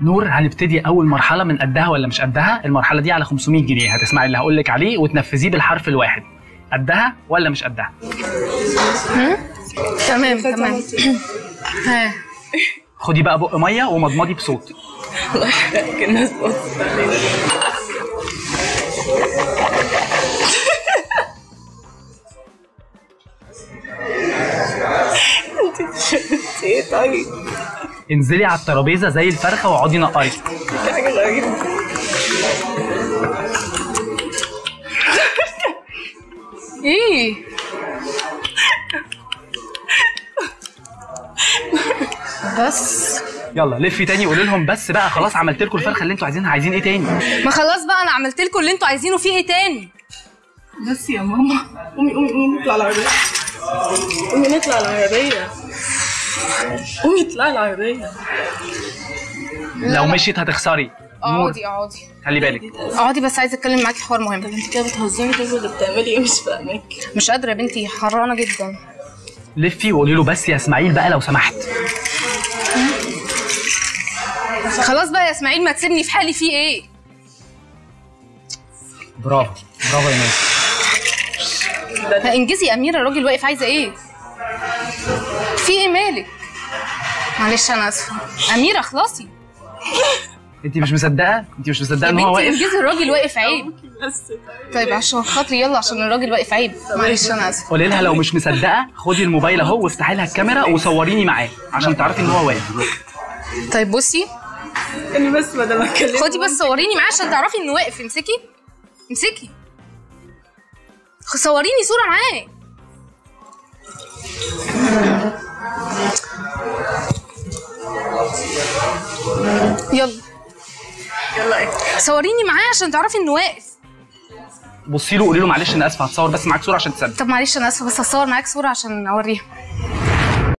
نور هنبتدي اول مرحله من قدها ولا مش قدها المرحله دي على 500 جنيه هتسمعي اللي هقول لك عليه وتنفذيه بالحرف الواحد قدها ولا مش قدها تمام تمام ها خدي بقى بق ميه ومضمضي بصوت الله يحرقك الناس بص علينا انت شربتي ايه طيب؟ انزلي على الترابيزه زي الفرخه واقعدي نقري دي حاجة غريبة ايه بس يلا لفي تاني قولي لهم بس بقى خلاص عملت لكم الفرخه اللي انتوا عايزينها عايزين ايه تاني ما خلاص بقى انا عملت لكم اللي انتوا عايزينه فيه ايه تاني بس يا ماما قومي قومي قومي نطلع العربية قومي نطلع العربية قومي اطلعي العربية لو مشيت هتخسري نور اقعدي اقعدي خلي بالك اقعدي بس عايزه اتكلم معاكي في حوار مهم انت كده بتهزري طيب ولا بتعملي ايه مش فاهمك مش قادره يا بنتي حرانه جدا لفي وقولي له بس يا اسماعيل بقى لو سمحت خلاص بقى يا اسماعيل ما تسيبني في حالي فيه ايه برافو برافو يا نور ها انجزي يا اميره الراجل واقف عايزه ايه في ايه مالك معلش انا اسفه اميره اخلصي انت مش مصدقه انت مش مصدقه يا ان هو بنتي واقف انجزي الراجل واقف عيب بس طيب عشان خاطري يلا عشان الراجل واقف عيب معلش انا اسفه قولي لها لو مش مصدقه خدي الموبايل اهو وافتحي لها الكاميرا وصوريني معاه عشان تعرفي ان هو واقف طيب بصي انا بس بدل ما اتكلم خدي بس صوريني معاه عشان تعرفي انه واقف امسكي امسكي خ- صوريني صوره معاه يلا يلا ايه صوريني معاه عشان تعرفي انه واقف بصي له قولي له معلش انا اسفه هتصور بس معاك صوره عشان تصدق طب معلش انا اسفه بس هصور معاك صوره عشان اوريها